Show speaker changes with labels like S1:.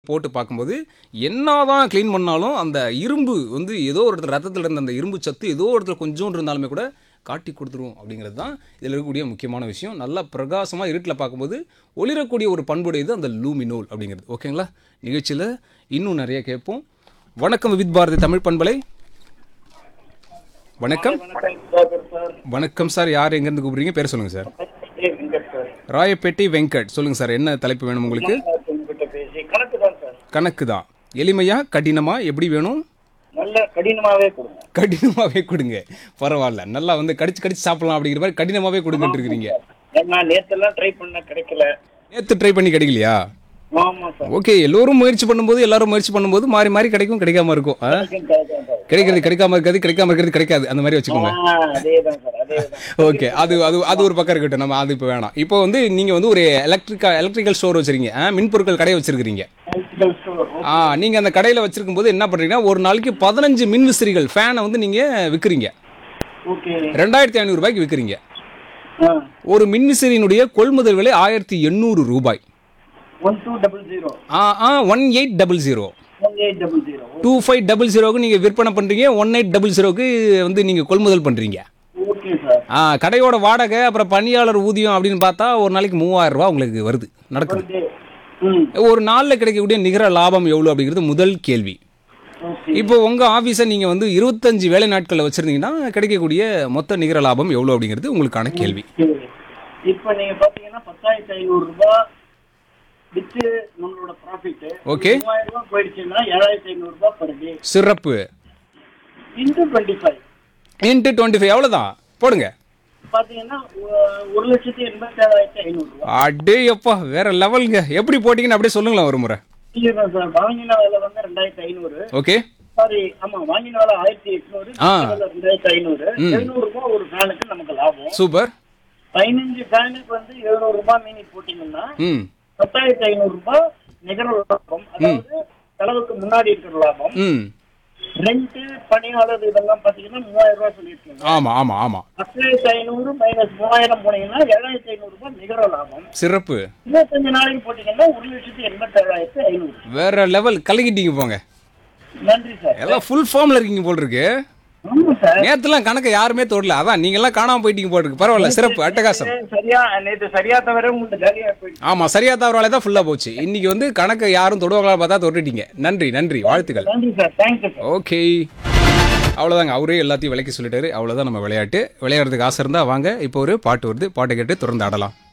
S1: போட்டு பார்க்கும்போது என்னதான் க்ளீன் பண்ணாலும் அந்த இரும்பு வந்து ஏதோ ஒரு இடத்துல ரத்தத்தில் இருந்த அந்த இரும்பு சத்து ஏதோ ஒரு இடத்துல கொஞ்சோண்டு இருந்தாலுமே கூட காட்டி கொடுத்துரும் அப்படிங்கிறது தான் இதில் இருக்கக்கூடிய முக்கியமான விஷயம் நல்லா பிரகாசமாக இருட்டில் பார்க்கும்போது ஒளிரக்கூடிய ஒரு பண்புடையது அந்த லூமினோல் அப்படிங்கிறது ஓகேங்களா நிகழ்ச்சியில் இன்னும் நிறைய கேட்போம் வணக்கம் வித் பாரதி தமிழ் பண்பலை வணக்கம் வணக்கம் சார் யார் எங்கேருந்து கூப்பிடுறீங்க பேர் சொல்லுங்கள் சார் ராயப்பேட்டை வெங்கட் சொல்லுங்கள் சார் என்ன தலைப்பு வேணும் உங்களுக்கு
S2: உங்ககிட்ட பேசி கணக்கு தான் சார்
S1: கணக்கு தான் எளிமையா கடினமா எப்படி வேணும்
S2: நல்ல கடினமாவே கொடுங்க
S1: கடினமாவே கொடுங்க பரவாயில்ல நல்லா வந்து கடிச்சு கடிச்சு சாப்பிடலாம் அப்படிங்கிற மாதிரி கடினமாவே கொடுங்கட்டு இருக்கிறீங்க
S2: ஏன்னா நேத்தெல்லாம் ட்ரை பண்ண கிடைக்கல
S1: நேற்று ட்ரை பண்ணி கிடைக்கலையா
S2: ஆமா சார்
S1: ஓகே எல்லோரும் முயற்சி பண்ணும்போது எல்லாரும் முயற்சி பண்ணும்போது மாறி மாறி கிடைக்கும் கிடைக்காம இருக்கும் ஆ? கிடைக்கிறது கிடைக்காம இருக்காது கிடைக்காம இருக்கிறது கிடைக்காது அந்த மாதிரி வச்சுக்கோங்க
S2: அதேதான் சார் அதேதான்
S1: ஓகே அது அது அது ஒரு பக்கம் இருக்கட்டும் நம்ம அது இப்போ வேணாம் இப்போ வந்து நீங்கள் வந்து ஒரு எலக்ட்ரிக்கா எலக்ட்ரிக்கல் ஸ்டோர் வச்சிருக்கீங்க ஆ, மின்பொருட்கள் கடை வச்சிருக்கிறீங்க
S2: Electrical store.
S1: ஆ நீங்கள் அந்த கடையில் வச்சிருக்கும் போது என்ன பண்ணுறீங்கன்னா ஒரு நாளைக்கு பதினஞ்சு மின் விசிறிகள் ஃபேனை வந்து நீங்கள் விற்கிறீங்க
S2: ஓகே
S1: ரெண்டாயிரத்தி ஐநூறுரூபாய்க்கு விற்கிறீங்க
S2: ஆ
S1: ஒரு மின்விசிறியினுடைய கொள்முதல் விலை ஆயிரத்தி எண்ணூறு ரூபாய்
S2: ஒன் டூ டபுள் ஜீரோ
S1: ஆ ஆ one eight double zero
S2: one eight double zero
S1: two five double ஜீரோக்கு நீங்கள் விற்பனை பண்ணுறீங்க ஒன் எயிட் டபுள் ஜீரோக்கு வந்து நீங்கள் கொள்முதல் பண்ணுறீங்க
S2: ஓகே சார்
S1: ஆ கடையோட வாடகை அப்புறம் பணியாளர் ஊதியம் அப்படின்னு பார்த்தா ஒரு நாளைக்கு மூவாயிரம் ரூபாய் உங்களுக்கு வருது நடக்குது
S2: டே ம்
S1: ஒரு நாளில் கிடைக்கக்கூடிய நிகர லாபம் எவ்வளோ அப்படிங்கிறது முதல் கேள்வி
S2: ஓகே
S1: இப்போ உங்கள் ஆஃபீஸை நீங்கள் வந்து இருபத்தஞ்சு வேலை நாட்களில் வச்சுருந்தீங்கன்னா கிடைக்கக்கூடிய மொத்த நிகர லாபம் எவ்வளோ அப்படிங்கிறது உங்களுக்கான கேள்வி
S2: சரி. இப்ப நீங்க பாத்தீங்கன்னா பத்தாயிரத்தி ஐநூறு ரூபாய் வித்து நம்மளோட ப்ராஃபிட்
S1: Okay.
S2: மூவாயிரம் ரூபாய் போயிடுச்சுன்னா ஏழாயிரத்தி ஐநூறு ரூபாய் per day
S1: சிறப்பு
S2: into twenty five
S1: into twenty five அவ்வளோதான் போடுங்க
S2: பாத்தீங்கன்னா ஒ- ஒரு லட்சத்தி எண்பத்தி ஏழாயிரத்தி ஐநூறு ரூபாய்
S1: அடே அப்பா வேற லெவலுங்க எப்படி போட்டீங்கன்னு அப்படியே சொல்லுங்களேன் ஒரு முறை
S2: இல்லைங்க சார் வாங்கின வேலை வந்து ரெண்டாயிரத்தி ஐநூறு
S1: ஓகே
S2: சாரி ஆமா வாங்கின வேலை ஆயிரத்தி எட்நூறு
S1: ஆ.
S2: ரெண்டாயிரத்தி ஐநூறு எழுநூறு ரூபாய் ஒரு ஃபேனுக்கு நமக்கு லாபம்
S1: சூப்பர்
S2: பதினஞ்சு ஃபேனுக்கு வந்து எழுநூறு ரூபாய் மீனி போட்டீங்கன்னா
S1: ம்
S2: பத்தாயிரத்தி ஐநூறு ரூபாய் நிகர லாபம் அதாவது செலவுக்கு முன்னாடி இருக்கிற லாபம்
S1: ம்
S2: ரெண்ட் பணியாளர் இதெல்லாம் பாத்தீங்கன்னா மூவாயிரம் ரூபாய் சொல்லியிருக்கீங்க
S1: ஆமாம் ஆமாம் ஆமாம்
S2: பத்தாயிரத்தி ஐநூறு மைனஸ் மூவாயிரம் போனீங்கன்னா ஏழாயிரத்தி ஐநூறு ரூபாய் நிகர லாபம்
S1: சிறப்பு
S2: இருபத்தஞ்சு நாளைக்கு போட்டீங்கன்னா ஒரு லட்சத்தி எண்பத்தி ஏழாயிரத்தி ஐநூறு
S1: வேற லெவல் கலக்கிட்டீங்க போங்க
S2: நன்றி சார்
S1: எல்லாம் ஃபுல் ஃபார்மில் இருக்கீங்க போல் இருக்கு
S2: ஆமா சார்
S1: நேற்றுலாம் கணக்கை யாருமே தொடல அதான் நீங்கெல்லாம் காணாமல் போயிட்டீங்க போல் இருக்கு பரவாயில்ல சிறப்பு அட்டகாசம்
S2: சரியா நேத்து சரியா தவிர உங்களுக்கு ஜாலியா போயிடுச்சு
S1: ஆமாம் சரியா தவறாலே தான் ஃபுல்லாக போச்சு இன்னைக்கு வந்து கணக்கை யாரும் தொடுவாங்களா பார்த்தா தொட்டுட்டீங்க நன்றி நன்றி வாழ்த்துக்கள்
S2: நன்றி சார் தேங்க்யூ சார்
S1: ஓகே அவ்வளோதாங்க அவரே எல்லாத்தையும் விளக்கி சொல்லிட்டாரு அவ்வளோதான் நம்ம விளையாட்டு விளையாடுறதுக்கு ஆசை இருந்தால் வாங்க இப்போ ஒரு பாட்டு வருது பாட்டை கேட்டு தொடர்ந்து ஆடலாம்